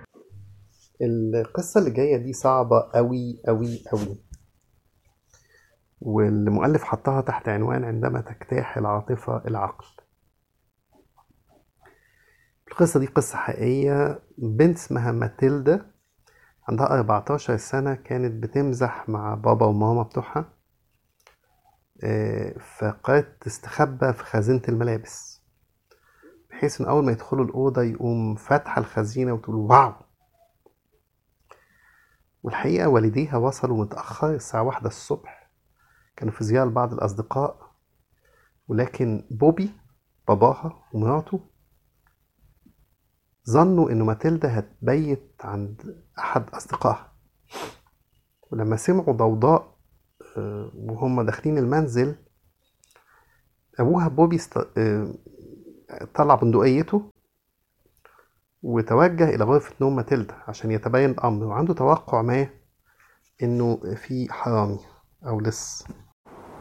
القصة اللي جاية دي صعبة أوي أوي أوي والمؤلف حطها تحت عنوان عندما تجتاح العاطفة العقل القصة دي قصة حقيقية بنت اسمها ماتيلدا عندها 14 سنة كانت بتمزح مع بابا وماما بتوعها آه، فقالت تستخبى في خزينة الملابس بحيث إن أول ما يدخلوا الأوضة يقوم فاتحة الخزينة وتقول واو والحقيقة والديها وصلوا متأخر الساعة واحدة الصبح كانوا في زيارة لبعض الأصدقاء ولكن بوبي باباها ومراته ظنوا إنه ماتيلدا هتبيت عند أحد أصدقائها ولما سمعوا ضوضاء آه، وهم داخلين المنزل أبوها بوبي است... آه، طلع بندقيته وتوجه إلى غرفة نوم ماتيلدا عشان يتبين الأمر وعنده توقع ما إنه في حرامي أو لص